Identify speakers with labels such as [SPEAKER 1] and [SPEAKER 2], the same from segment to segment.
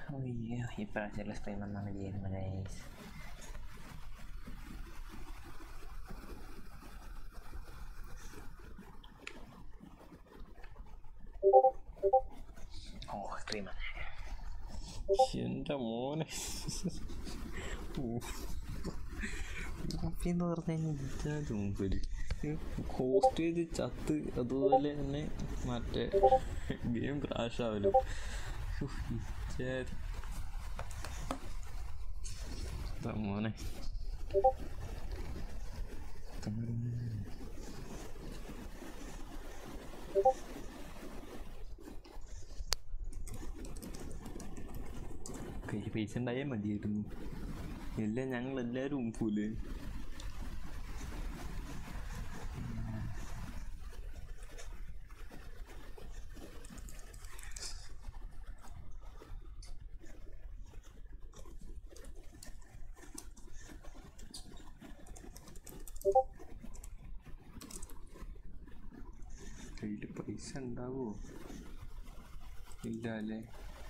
[SPEAKER 1] അയ്യോ ഇപ്രാവശ്യമുള്ള സ്ട്രീം എന്നാണ് ചെയ്യുന്നത് ഗൈസ് ഓ സ്ട്രീം
[SPEAKER 2] എൻ്റെ മോനെ
[SPEAKER 1] എന്ന് പറഞ്ഞു കഴിഞ്ഞാൽ
[SPEAKER 2] ചുമ്പല് ഹോസ്റ്റേജ് ചത്ത് അതുപോലെ തന്നെ മറ്റേ ഗെയിം ക്രാഷ് ആവലും മോനെ കയ്യിൽ പൈസ ഉണ്ടായാൽ മതിയായിരുന്നു എല്ലാം ഞങ്ങൾ എല്ലാവരും ഉമ്പൂല് കയ്യിൽ പൈസ ഉണ്ടാവോ ഇല്ല അല്ലേ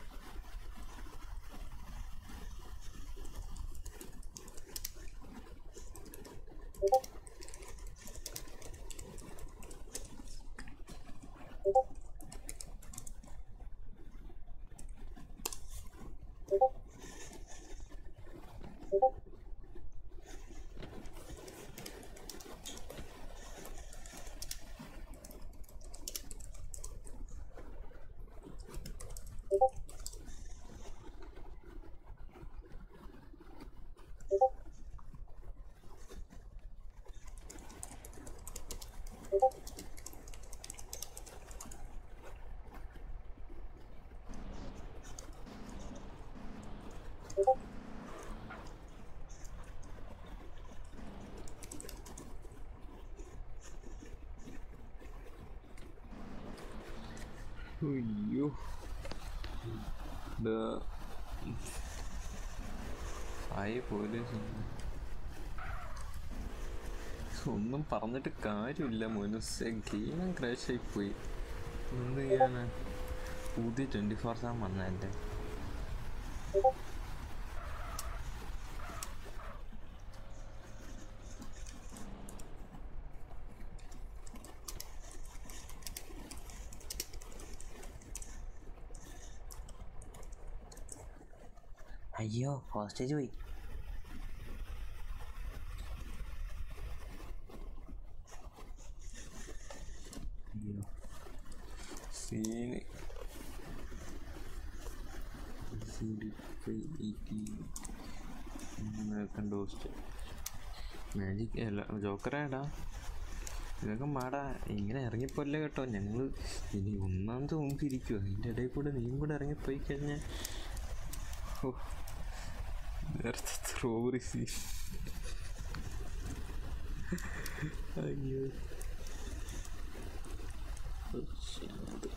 [SPEAKER 2] അയ്യോ ദാ ആയി പോലീസ് ഒന്നും പറഞ്ഞിട്ട് കാര്യമില്ല മോനുസ് ഗെയിം ക്രാഷ് ആയി പോയി എന്ത് ചെയ്യാനാ പുതിയ ട്വൻറ്റി ഫോർ സെവൻ വന്നതല്ലേ
[SPEAKER 1] അയ്യോ ഹോസ്റ്റേജ് പോയി
[SPEAKER 2] അയ്യോ സീന് കണ്ടോസ്റ്റ് മാജിക് അല്ല ജോക്കറാടാ ഇതൊക്കെ മാടാ ഇങ്ങനെ ഇറങ്ങിപ്പോല്ലേ കേട്ടോ ഞങ്ങൾ ഇനി ഒന്നാമത്തെ മുമ്പ് ഇരിക്കുമോ അതിൻ്റെ ഇടയിൽ കൂടെ നീയും കൂടെ ഇറങ്ങിപ്പോയി കഴിഞ്ഞാൽ ഓ നേരത്തെ സ്ട്രോബെറി സീ അയ്യോ അത്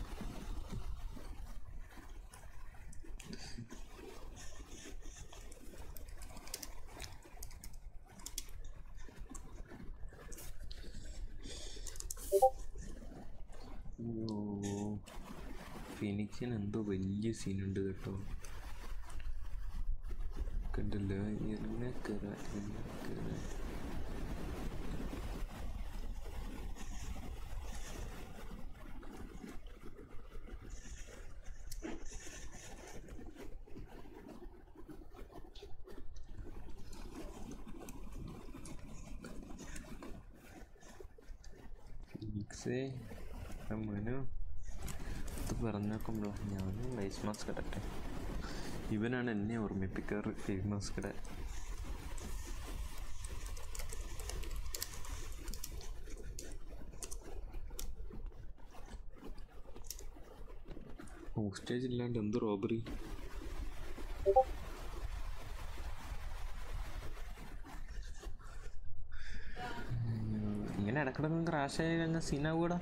[SPEAKER 2] അയ്യോ ഫിനിക്സിന് എന്തോ വലിയ സീനുണ്ട് കേട്ടോ കണ്ടല്ലോ എന്നെക്കര എന്നെക്കര ഫിനിക്സേ മനു ഇത് പറഞ്ഞേക്കുമ്പോഴോ ഞാനും ഫേസ് മാസ്ക് ഇടട്ടെ ഇവനാണ് എന്നെ ഓർമ്മിപ്പിക്കാറ് ഫേസ് മാസ്ക് ഇടാൻ ഹോസ്റ്റേജ് ഇല്ലാണ്ട് എന്ത് റോബറി ഇങ്ങനെ ഇടക്കിടക്ക് ക്രാഷ് ആയി കഴിഞ്ഞാൽ സീനാവൂടാ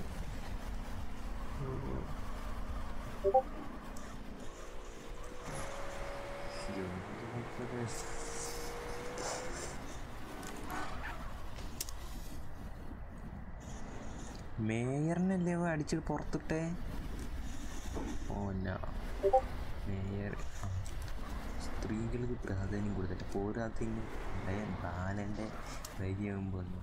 [SPEAKER 1] മേയറിനല്ലേ ഇവ അടിച്ച് പുറത്തിട്ടേ
[SPEAKER 2] ഓ ഞാ
[SPEAKER 1] മേയർ ആ
[SPEAKER 2] സ്ത്രീകൾക്ക് പ്രാധാന്യം കൊടുത്തിട്ട് പോരാത്തിന് ഭയം ബാലൻ്റെ ഭാര്യയാകുമ്പോൾ ഒന്ന്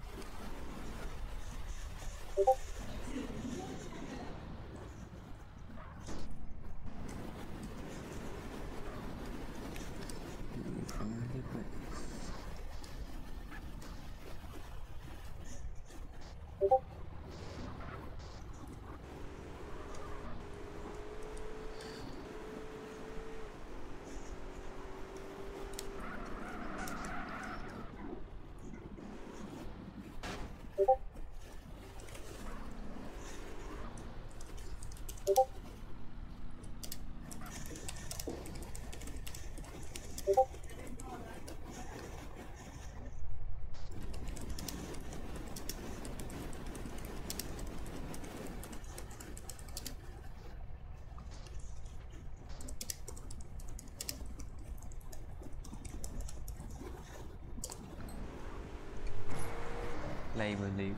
[SPEAKER 2] ലൈവ് ലൈവ്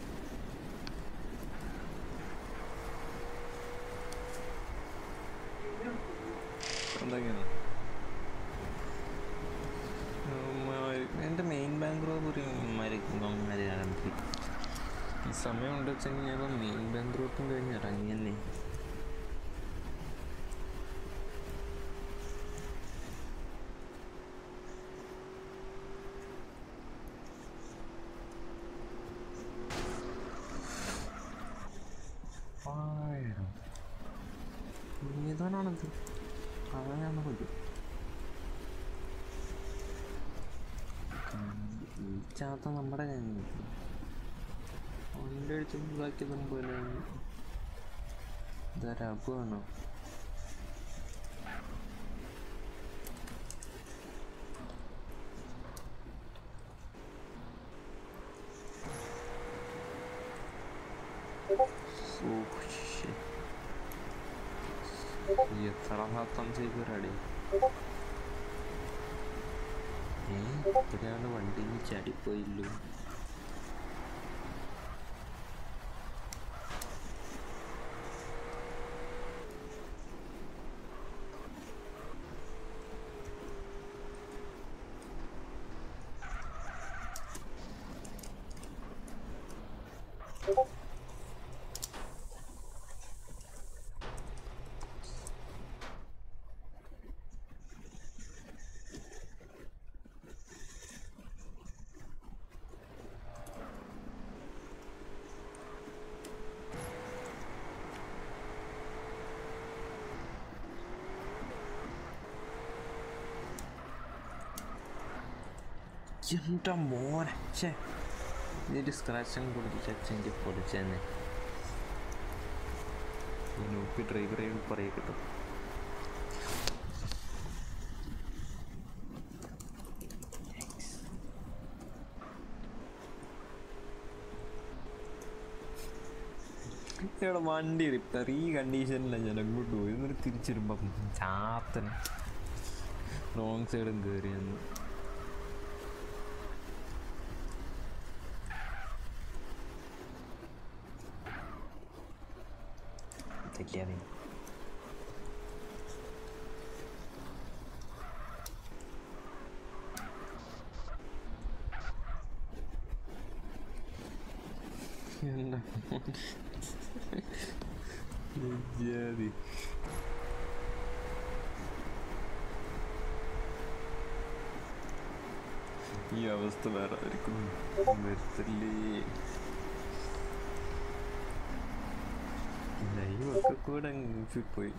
[SPEAKER 2] എന്തൊക്കെയാണ് എൻ്റെ മെയിൻ ബാങ്ക് റോബറി ഇമാരെ ആരംഭിക്കും ഈ സമയം ഉണ്ട് വെച്ചെങ്കിൽ ഞാൻ മെയിൻ ബാങ്ക് റൂട്ടും കഴിഞ്ഞ് ഇറങ്ങി തന്നെ ആയിരം ഏതാണത് അതാണ് കൊല്ലു ഈ ചാത്ത നമ്മുടെ കയ്യിൽ അവൻ്റെ അടുത്ത് ഇതാക്കി പോലെ ഇതാരാണോ സൂക്ഷിച്ച് എത്ര മാത്രം ചെയ്തൊരാടി ഏ ഇത്രയാണ് വണ്ടിയിൽ നിന്ന് ചാടിപ്പോയില്ലോ എന്താ മോനെ ഛേ ഇതിൻ്റെ സ്ക്രാച്ചും കൊടുത്ത് ചച്ചെങ്കിൽ പൊളിച്ചെന്നെ നോക്കി ഡ്രൈവറെ പറയ കിട്ടും ഇവിടെ വണ്ടി റിപ്പയർ ഈ കണ്ടീഷനിലാണ് ഞാൻ അങ്ങോട്ട് പോയി എന്നിട്ട് തിരിച്ചിരുമ്പം ചാത്തൻ റോങ് സൈഡും കയറിയെന്ന്
[SPEAKER 1] തെറ്റിയാതെ
[SPEAKER 2] എന്താ ജാതി ഈ അവസ്ഥ വേറെ ആർക്കും വരുത്തില്ലേ ലൈവൊക്കെ കൂടെ അങ്ങ് പോയി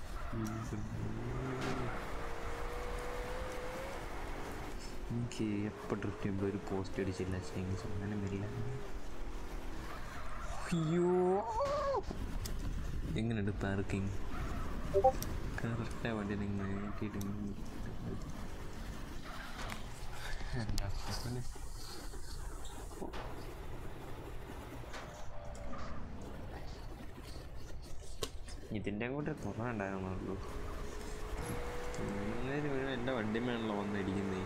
[SPEAKER 2] എനിക്ക് എപ്പോൾ ഡ്രിഫ്റ്റ് ചെയ്യുമ്പോൾ ഒരു പോസ്റ്റ് അടിച്ചില്ല ചേഞ്ച് അങ്ങനെ വരില്ല അയ്യോ എങ്ങനെയുണ്ട് പാർക്കിംഗ് കറക്റ്റാ വണ്ടി നിങ്ങൾ നോക്കിയിട്ട് എന്താ പിന്നെ ഇതിൻ്റെ കൂടെ തുറന്നുണ്ടായിരുന്നുള്ളൂ അന്നേരം ഒരു എൻ്റെ വണ്ടിമേണല്ലോ വന്നിരിക്കുന്നേ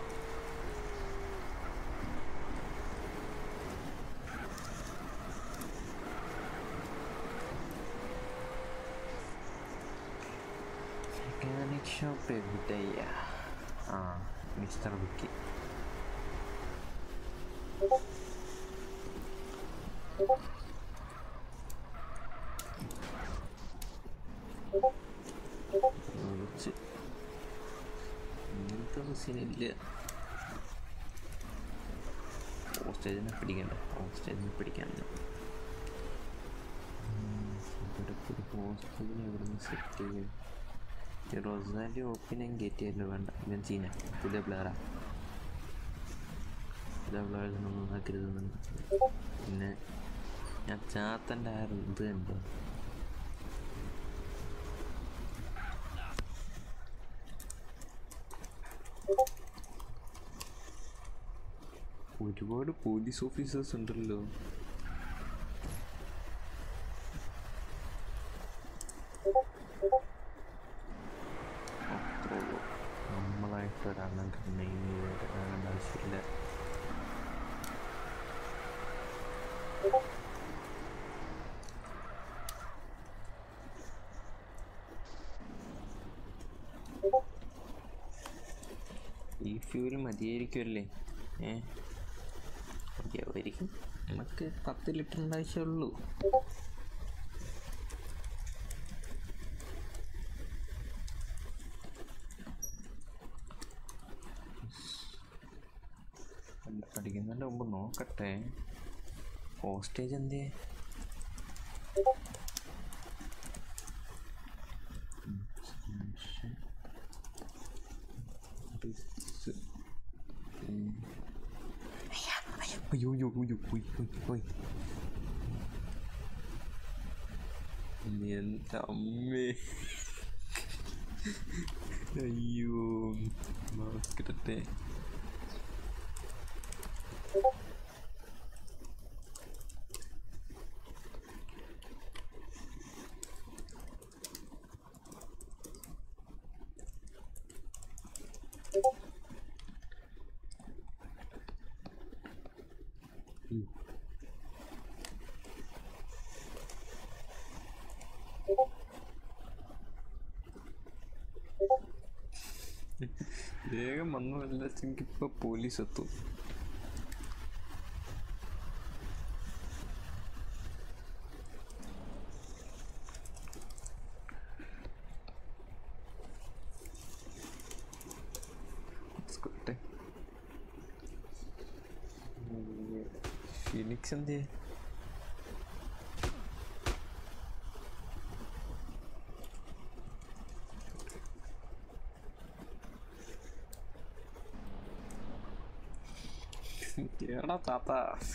[SPEAKER 2] മെക്കാനിക് ഷോപ്പ് എവിടെയാ ആ മിസ്റ്റർ വിക്കി വിളിച്ച് ഇങ്ങനത്തെ സീനില്ല ഹോസ്റ്റേജിനെ പിടിക്കണ്ട ഹോസ്റ്റേജിനെ പിടിക്കാൻ ഇവിടെ ഒരു ഹോസ്റ്റേജിനെ ഇവിടെ നിന്ന് സെറ്റ് ചെയ്യും ഈ റൊസാലി ഓപ്പിനും കയറ്റിയല്ലോ വേണ്ട ഇവൻ സീന പുതിയ പ്ലെയറാ പുതിയ പ്ലെയേഴ്സിനൊന്നും നന്നാക്കരുതെന്നുണ്ട് പിന്നെ ഞാൻ ചാത്തൻ്റെ ആ ഒരു ഇത് കണ്ടോ ഒരുപാട് പോലീസ് ഓഫീസേഴ്സ് ഉണ്ടല്ലോ അത്രേ ഉള്ളൂ നമ്മളായിട്ട് ഒരെണ്ണം നെയിം ചെയ്ത് ആവശ്യമില്ല ഈ ഫ്യൂൽ മതിയായിരിക്കുമല്ലേ ഏ മതിയാവുമായിരിക്കും നമുക്ക് പത്ത് ലിറ്ററിൻ്റെ ആവശ്യമുള്ളൂ പഠിക്കുന്നതിൻ്റെ മുമ്പ് നോക്കട്ടെ ഹോസ്റ്റേജ് എന്തേ അയ്യോ അയ്യോ അയ്യോ പോയി പോയി പോയി എൻ്റെ അമ്മേ അയ്യോ മാസ്ക് ഇടട്ടെ ഉം. വേഗം വന്നതല്ല ഇപ്പൊ പോലീസ് എത്തും സ്കൊട്ടെ ഫിനിക്സ് എന്തേ എടാ താത്ത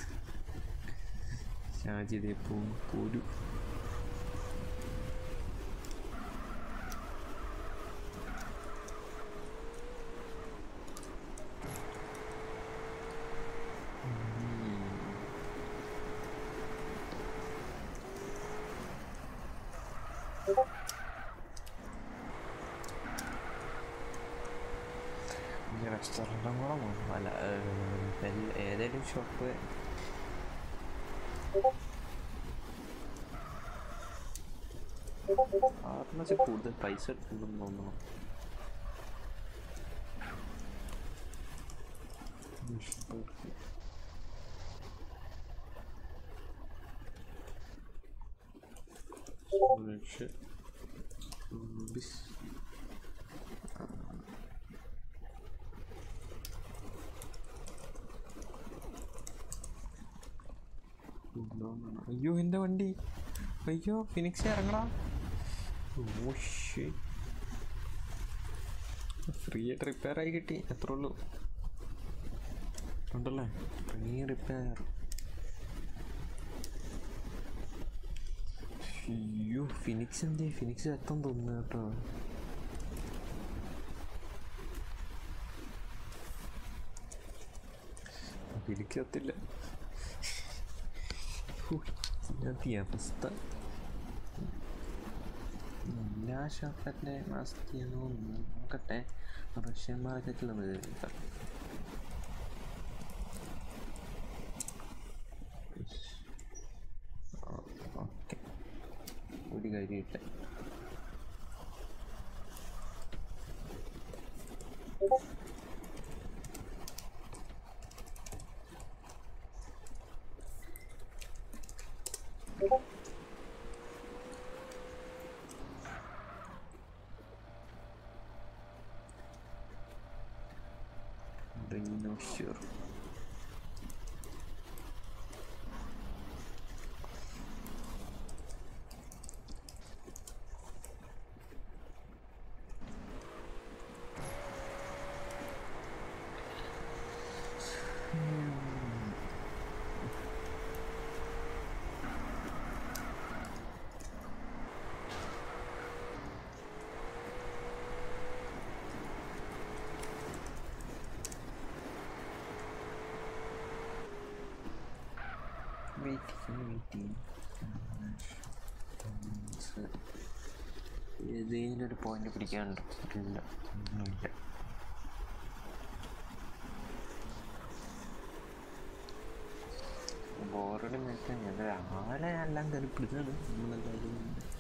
[SPEAKER 2] ഷാജിതേ പോ പോരു റെസ്റ്റോറൻറ്റും കൂടെ പോകണം അല്ല ബെൽ- ഏതേലും ഷോപ്പ് ആറിന് വെച്ചാൽ കൂടുതൽ പൈസ എടുക്കുന്നുണ്ടെന്ന് തോന്നുന്നു Shit. Bis. ഇല്ലോന്നാണ്. അയ്യോ എൻ്റെ വണ്ടി അയ്യോ ഫിനിക്സ് ഇറങ്ങടാ ഓ ഫ്രീ ആയിട്ട് റിപ്പയർ ആയി കിട്ടി എത്ര ഉള്ളൂ ഉണ്ടല്ലേ ഫ്രീ റിപ്പയർ അയ്യോ ഫിനിക്സ് എന്തേ ഫിനിക്സ് എത്താൻ തോന്നുന്നു കേട്ടോ ഫിനിക്സ് എത്തില്ല ഹൂ, ഇതിനകത്ത് ഈ അവസ്ഥ എല്ലാ ഷോപ്പിലെ മാസ്ക് നോക്കട്ടെ റഷ്യൻ മാർക്കറ്റിൽ ഓക്കെ ഒരു കാര്യമില്ല റീനോ ഷ്യൂർ വെയിറ്റിംഗ് വെയിറ്റിംഗ് ഏതെങ്കിലും ഒരു പോയിന്റ് പിടിക്കാനുണ്ട് ഇല്ല ഒന്നുമില്ല ബോറടി മെച്ച ഞാൻ രാവിലെ എല്ലാം കയറി പിടിച്ചാണ് നമ്മളെല്ലാവരും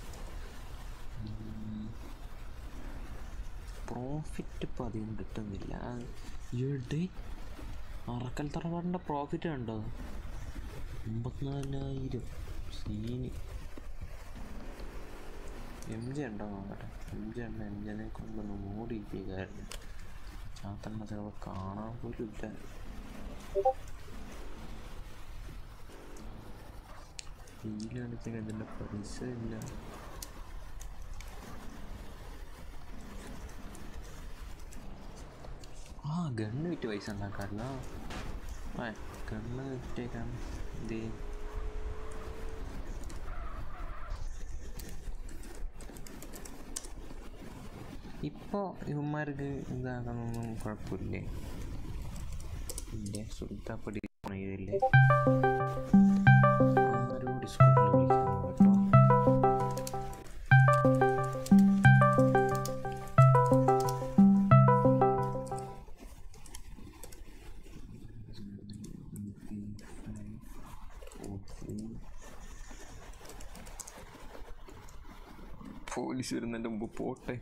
[SPEAKER 2] പ്രോഫിറ്റ് ഇപ്പം അധികം കിട്ടുന്നില്ല ഇവിടെ അറക്കൽ തറവാടിൻ്റെ പ്രോഫിറ്റ് കണ്ടോ അമ്പത്തിനാലായിരം സീനി എം ജി ഉണ്ടോ നോക്കട്ടെ എം ജി ഉണ്ട് എം ജിനെ കൊണ്ടൊന്ന് മൂടിയിരിക്കുകയായിരുന്നു ചാത്തണ്ണ ചിലപ്പോൾ കാണാൻ പോലും ഇല്ല ഫീലടിച്ചൊക്കെ ഇതിൻ്റെ പൈസ ഇല്ല ആ ഗണ്ണ് വിറ്റ് പൈസ ഉണ്ടാക്കാറില്ല ആ ഗണ്ണ് വിറ്റേക്കാം ഇത് ഇപ്പോൾ ഇവന്മാർക്ക് ഇതാകാനൊന്നും കുഴപ്പമില്ലേ ഇല്ലേ സുൽത്താപ്പടി ഇതില്ലേ ആരോ ഡിസ്കൗണ്ടിൽ വിളിക്കുന്നു കേട്ടോ പോലീസ് വരുന്നതിൻ്റെ മുമ്പ് പോട്ടെ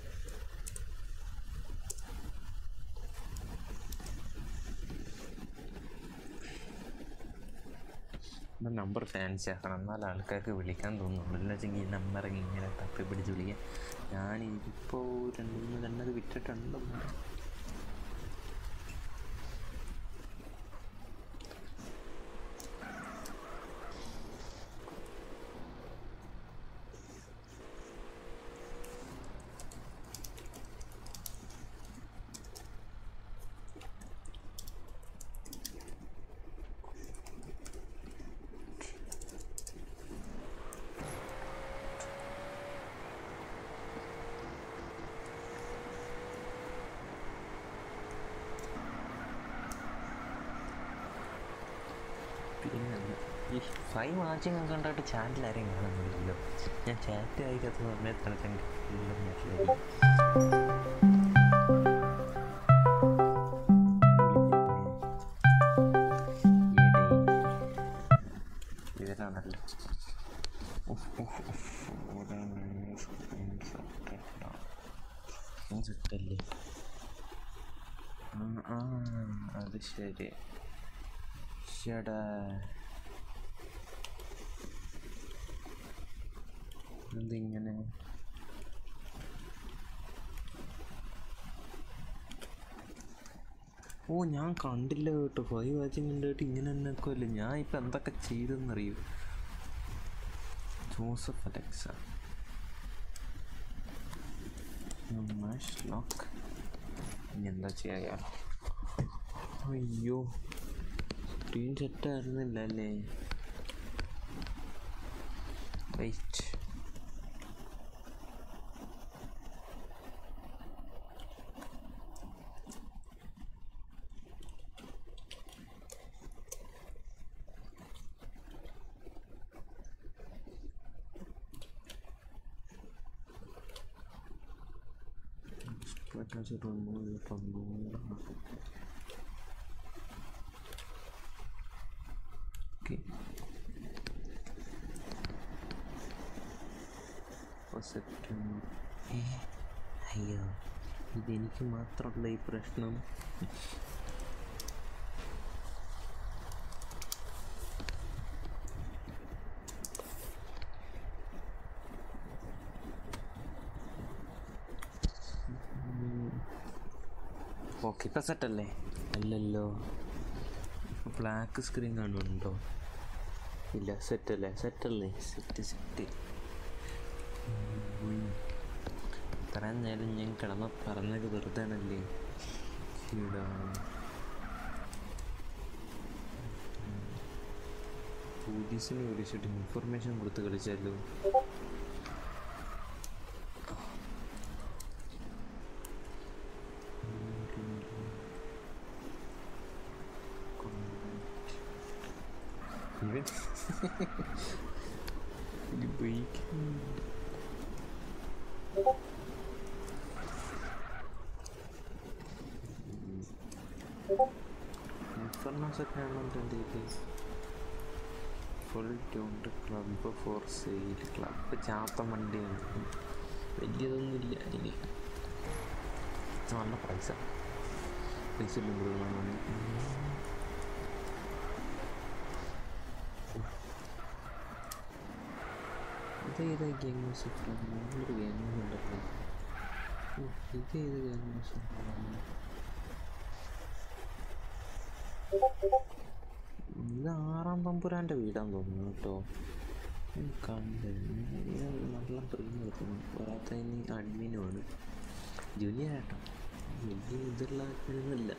[SPEAKER 2] നമ്പർ ഫാൻസി ആക്കണം എന്നാൽ ആൾക്കാർക്ക് വിളിക്കാൻ തോന്നുള്ളൂ എന്ന് വെച്ചെങ്കിൽ ഈ നമ്പർ ഇങ്ങനെ തപ്പി പിടിച്ച് വിളിക്കാൻ ഞാൻ ഇപ്പോൾ രണ്ട് മൂന്ന് രണ്ടത് വിറ്റിട്ടുണ്ട് പിന്നെ ഈ ഫൈവ് വാച്ചിങ് ഒക്കെ ഉണ്ടായിട്ട് ചാനൽ ആരെയും കാണുന്നില്ലല്ലോ ഞാൻ ചാറ്റ് അയക്കാത്ത സമയത്താണ് എല്ലാം മെസ്സേജ് ഇവരാണല്ലോ ഉഫ്, ഉഫ്, ഉഫ്. ഇവരാണ് screenshot ഇട്ടോ. screenshot അല്ലേ ആ ആ അത് ശരി ചേടാ എന്തിങ്ങനെ ഓ ഞാൻ കണ്ടില്ല കേട്ടോ ഫൈവ് വാച്ചിങ് ഉണ്ടായിട്ട് ഇങ്ങനെ തന്നെ അല്ലേ ഞാൻ ഇപ്പം എന്തൊക്കെ ചെയ്തെന്നറിയൂ ജോസഫ് അലക്സ ലോക്ക് ഇനി എന്താ ചെയ്യാ അയ്യോ സ്ക്രീൻ സെറ്റ് ആയിരുന്നില്ല അല്ലേ wait Pode remove from Okay. September ഏ അയ്യോ ഇതെനിക്ക് മാത്രമുള്ള ഈ പ്രശ്നം ഓക്കെ ഇപ്പം സെറ്റല്ലേ അല്ലല്ലോ ബ്ലാക്ക് സ്ക്രീൻ കാണുന്നുണ്ടോ ഇല്ല സെറ്റല്ലേ സെറ്റല്ലേ സെറ്റ് സെറ്റ് ഇത്രയും നേരം ഞാൻ കിടന്ന പറഞ്ഞത് വെറുതെ ആണല്ലേ ഈടാ. പോലീസിനെ വിളിച്ചിട്ട് ഇൻഫർമേഷൻ കൊടുത്ത് കളിച്ചാലോ ഇവൻ ഇത് ഉപയോഗിക്കുന്നുണ്ട് ഇൻഫർമേഷൻ ഒക്കെ ആണല്ലോ എൻ്റെ ഇത് full tuned club for sale club ചാത്ത വണ്ടിയാണ് വലിയതൊന്നുമില്ല അതിന് നല്ല പൈസ പൈസ ഇല്ലെങ്കിൽ ഇത് ഏതാ ഗെയിം മ്യൂസിക് നല്ലൊരു ഗെയിം ഉണ്ടല്ലോ ഓ, ഇത് ഏത് ഗെയിം മ്യൂസിക് ഇത് ആറാം തമ്പുരാൻ്റെ വീടാന്ന് തോന്നുന്നു കേട്ടോ ഉം, കണ്ട് ഇത് നല്ല പ്രീമിയം എടുക്കുന്നു പോരാത്തതിന് അഡ്മിനുമാണ് ജൂനിയർ ആട്ടോ വലിയ ഇതുള്ള ആൾക്കാരൊന്നുമില്ല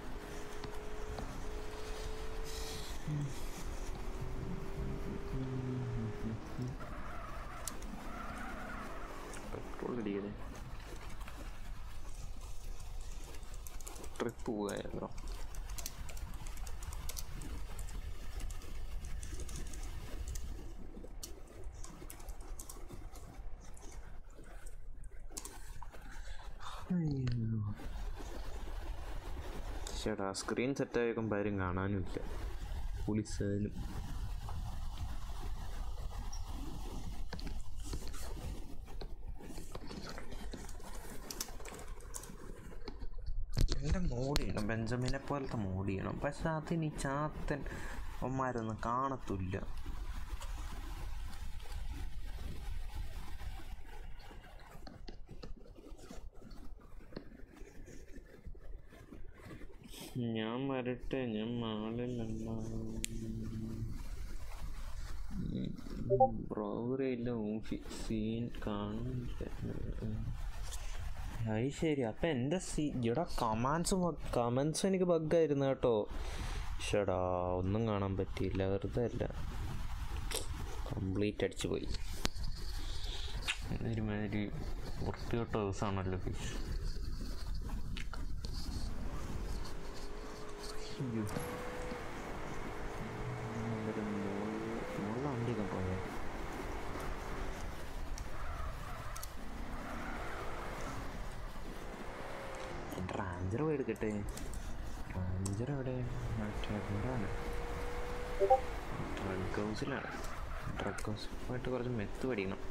[SPEAKER 2] പെട്രോൾ അടിക്കണേ ട്രിപ്പ് പോകായിരുന്നോ അയ്യോ ചേട്ടാ സ്ക്രീൻ സെറ്റായേക്കുമ്പോൾ ആരും കാണാനുമില്ല പോലീസുകാരും എൻ്റെ മോഡ് ചെയ്യണം ബെഞ്ചമിനെ പോലത്തെ മോഡ് ചെയ്യണം പക്ഷെ അതിന് ഈ ചാത്തൻ അവന്മാരൊന്നും കാണത്തില്ല ഞാൻ വരട്ടെ ഞാൻ മാളിലല്ല ബ്രോവറിയില്ല ഓഫി സീൻ കാണുന്നില്ല അത് ശരി അപ്പം എൻ്റെ സീ ഇവിടെ കമാൻസ് കമൻസ് എനിക്ക് ബഗ്ഗായിരുന്നു കേട്ടോ ഷടാ ഒന്നും കാണാൻ പറ്റിയില്ല വെറുതെ അല്ല കംപ്ലീറ്റ് അടിച്ചു പോയി ഒരുമാതിരി വൃത്തികെട്ട ദിവസമാണല്ലോ ഫിഷ് അയ്യോ ഒരു മോള് മോള് വണ്ടിയൊക്കെ പോയോ എൻ്റെ റാഞ്ചർ പോയി എടുക്കട്ടെ റാഞ്ചർ എവിടെ മറ്റേ എവിടെയാണ് ഡ്രഗ് ഹൗസിലാണ് ഡ്രഗ് ഹൗസ് പോയിട്ട് കുറച്ച് മെത്ത് പഠിക്കണം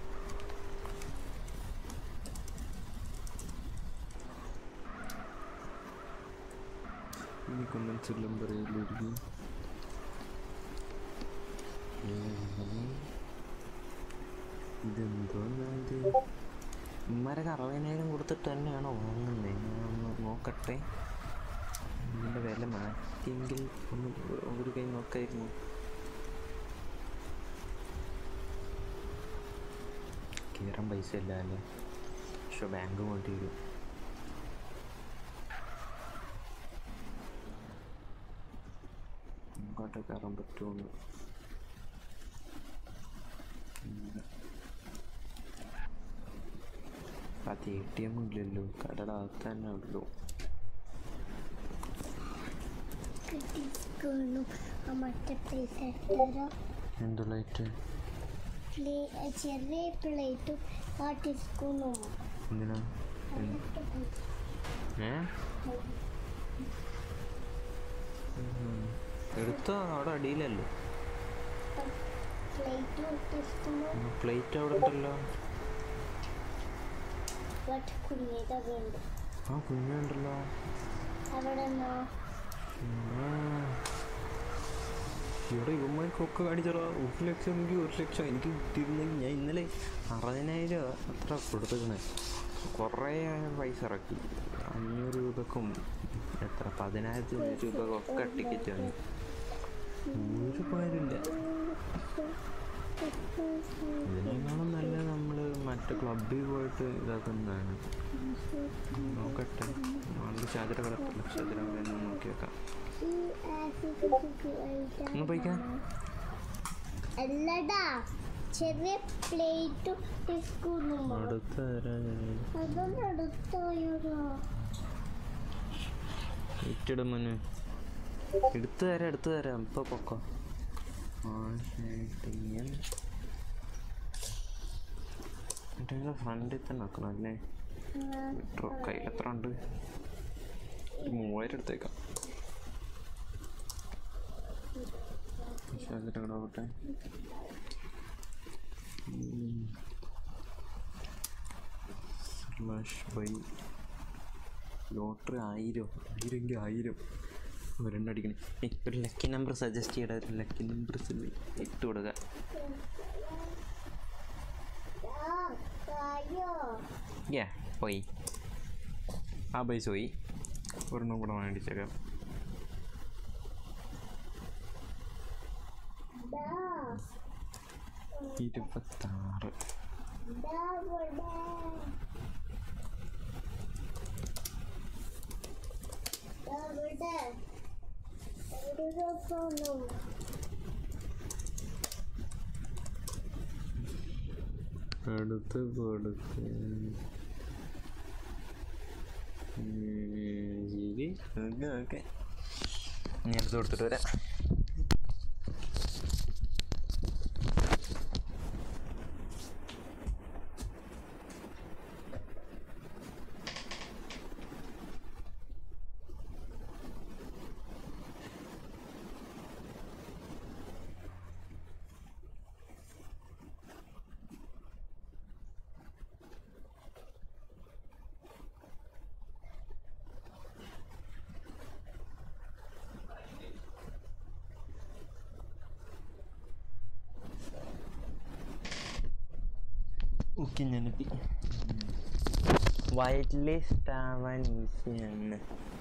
[SPEAKER 2] ഇനി കമൻസ് എല്ലാം പറയില്ലായിരിക്കും ഇതെന്തോ ഇത് ഉമ്മാരൊക്കെ അറുപതിനായിരം കൊടുത്തിട്ട് തന്നെയാണോ വാങ്ങുന്നത് ഞാനൊന്ന് നോക്കട്ടെ ഇതിൻ്റെ വില മാറ്റിയെങ്കിൽ ഒന്ന് ഒരു കൈ നോക്കായിരുന്നു കയറാൻ പൈസ ഇല്ല അല്ലേ പക്ഷെ ബാങ്ക് വേണ്ടി വരും ഇങ്ങോട്ട് കയറാൻ പറ്റുമെന്ന് അത് എ ടി എം ഇല്ലല്ലോ കടയുടെ അകത്ത് തന്നെ ഉള്ളൂ
[SPEAKER 3] കിട്ടിക്കുന്നു ആ മറ്റേ പ്ലേസ് ഇട്ടുതരാ
[SPEAKER 2] എന്ത് ലൈറ്റ്
[SPEAKER 3] പ്ലേ ചെറിയ പ്ലേറ്റും ആ ടീസ്പൂണും
[SPEAKER 2] എന്തിനാ എന്ത്- ഏ ഉം. എടുത്തോ അവിടെ അടിയിലല്ലോ
[SPEAKER 3] പ്ലേറ്റും ടീസ്പൂണും
[SPEAKER 2] പ്ലേറ്റ് അവിടെ ഉണ്ടല്ലോ
[SPEAKER 3] ബട്ട് കുഞ്ഞിതകുണ്ട്
[SPEAKER 2] ആ കുഞ്ഞുണ്ടല്ലോ
[SPEAKER 3] അവിടെ നിന്നോ
[SPEAKER 2] ഇവിടെ ഇവന്മാർക്കൊക്കെ കാണിച്ചോളാ ഒരു ലക്ഷം എങ്കിൽ ഒരു ലക്ഷം എനിക്ക് കിട്ടിയിരുന്നെങ്കിൽ ഞാൻ ഇന്നലെ അറുപതിനായിരം അത്ര കൊടുത്തേക്കണേ കുറേ പൈസ ഇറക്കി അഞ്ഞൂറ് രൂപക്കും എത്ര പതിനായിരത്തി രൂപക്കൊക്കെ ടിക്കറ്റ് വാങ്ങി ഒരു കാര്യമില്ല ഇതിനേക്കാളും നല്ല നമ്മൾ മറ്റേ ക്ലബിൽ പോയിട്ട് ഇതാക്കുന്നതാണ് നോക്കട്ടെ നാളെ ചാതിര കിടപ്പല്ല ചാതിര ഒന്ന് നോക്കി വെക്കാം
[SPEAKER 3] ഈ ആസിഡ്
[SPEAKER 2] ഒന്ന് പോയിക്കാ
[SPEAKER 3] അല്ലടാ ചെറിയ പ്ലേറ്റും ടിസ്പൂണും
[SPEAKER 2] അടുത്ത തരാൻ
[SPEAKER 3] അതൊന്നും എടുത്തോയോ
[SPEAKER 2] ഇട്ടിടുമന് എടുത്തു തരാം എടുത്തു തരാം ഇപ്പൊ പൊക്കോ ഫ്രണ്ടിൽ തന്നെ വെക്കണം അല്ലേ എത്ര കയ്യിൽ എത്ര ഉണ്ട് ഒരു മൂവായിരം എടുത്തേക്കാം പക്ഷെ അതിട്ട് കിടക്കട്ടെ സ്ലാഷ് ബൈ ലോട്ടറി ആയിരം ആയിരം എങ്കിൽ ആയിരം ഒരെണ്ണടിക്കണേ ഏയ് ഒരു ലക്കി നമ്പർ സജസ്റ്റ് ചെയ്യടാ ഒരു ലക്കി നമ്പർ ഇട്ട് കൊടുക്കുക
[SPEAKER 3] അയ്യോ
[SPEAKER 2] യാ പോയി ആ പൈസ പോയി ഒരെണ്ണം കൂടെ മേടിച്ചേക്കാം
[SPEAKER 3] ദാ
[SPEAKER 2] ഇരുപത്താറ്
[SPEAKER 3] ദാ ഇവിടെ ദാ ഇവിടെ ഒരു ഫോണും
[SPEAKER 2] അടുത്ത് കൊടുക്ക് ശരി ഓക്കെ ഓക്കെ ഞാൻ എടുത്ത് കൊടുത്തിട്ട് വരാം ഓക്കെ ഞാനെത്തി വൈറ്റ് ലിസ്റ്റ് ആവാൻ ഈസിയാണ്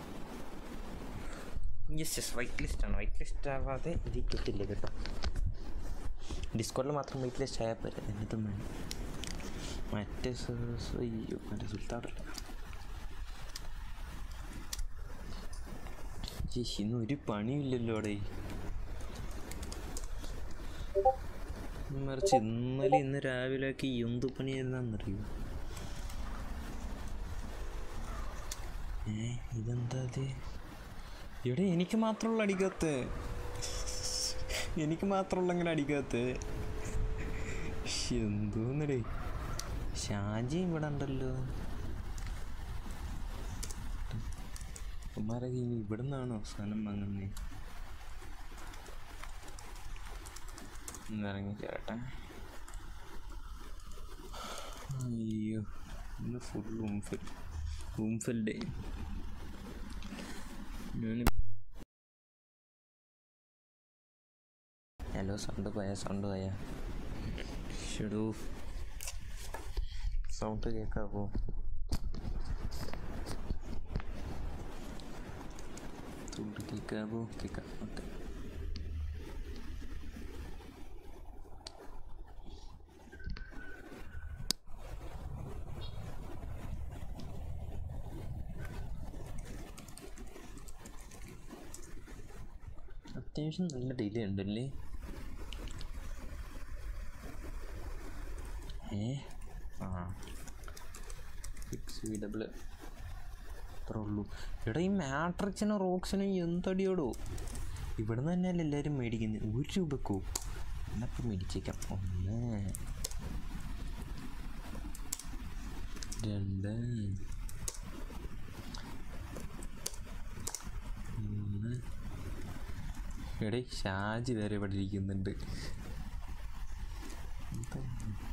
[SPEAKER 2] യെസ് യെസ് വൈറ്റ് ലിസ്റ്റ് ആണ് വൈറ്റ് ലിസ്റ്റ് ആവാതെ ഇത് കിട്ടില്ല കേട്ടോ ഡിസ്കോഡിൽ മാത്രം വൈറ്റ് ലിസ്റ്റ് ആയാൽ പോരെ എന്നിട്ടും വേണം മറ്റേ സ- സ- അയ്യോ മറ്റേ സുൽത്താടല്ല ഇന്ന് ഒരു പണിയില്ലല്ലോ അവിടെ മറിച്ച് ഇന്നലെ ഇന്ന് രാവിലെയൊക്കെ എന്ത് പണിയായിരുന്നറിയോ ഏ ഇതെന്താ ഇത് ഇവിടെ എനിക്ക് മാത്രമുള്ള അടിക്കത്ത് എനിക്ക് മാത്രമുള്ള അങ്ങനെ അടിക്കത്ത് എന്തോന്നടേ ഷാജി ഇവിടെ ഉണ്ടല്ലോ ഉമ്മാരൊക്കെ ഇനി ഇവിടെ നിന്നാണോ സാധനം വാങ്ങുന്നേ ഇറങ്ങി ചേട്ടാ അയ്യോ ഇന്ന് ഫുൾ ഉംഫിൽ ഉംഫിൽ ഡേ ഞാൻ ഹലോ സൗണ്ട് പോയ സൗണ്ട് പോയ ഷെഡു സൗണ്ട് കേൾക്കാവോ സൗണ്ട് കേൾക്കാവോ കേൾക്കാം ഓക്കെ അത്യാവശ്യം നല്ല ഡിലേ ഉണ്ടല്ലേ ഏ ആ സിക്സ് വി ഡബിൾ അത്രേ ഉള്ളൂ എടാ ഈ മാട്രിക്സിനും റോക്സിനും എന്തടിയോടോ ഇവിടെ നിന്ന് തന്നെയല്ലേ എല്ലാവരും മേടിക്കുന്നത് ഒരു രൂപക്കോ എന്നപ്പം മേടിച്ചേക്കാം ഒന്ന് രണ്ട് മൂന്ന് എടേ ഷാജി വരെ ഇവിടെ ഇരിക്കുന്നുണ്ട് എന്താ